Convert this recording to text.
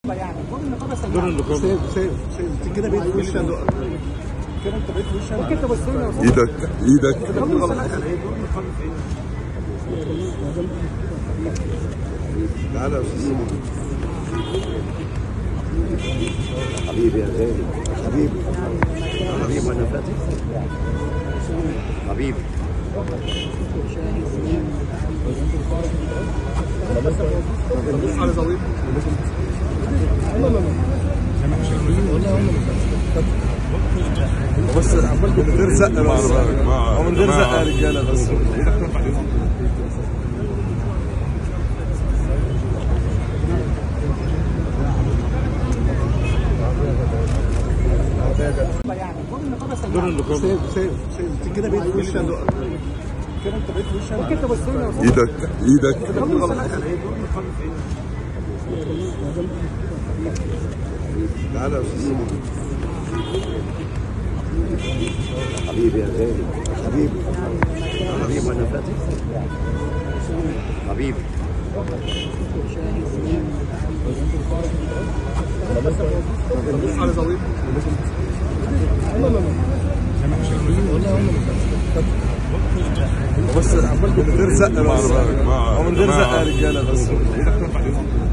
يعني دور النقابه سيئه دور النقابه سيب سيب سيب انت كده بقيت في وش كده انت بقيت في وش ممكن تبص لنا ايدك ايدك تعالى يا استاذ حبيبي يا غالي حبيبي حبيبي وانا فاتح حبيبي بص من غير زقه بس هو من غير زقه يا رجاله بس يعني دور النقابه سيئه دور النقابه سيب سيب سيب انت كده بقيت في وش كده انت بقيت في وش ممكن تبص لنا ايدك ايدك تعالى يا استاذ حبيبي يا غالي حبيبي حبيبي وانا فاتح حبيبي بص من غير زقه بس هو من غير زقه يا رجاله بس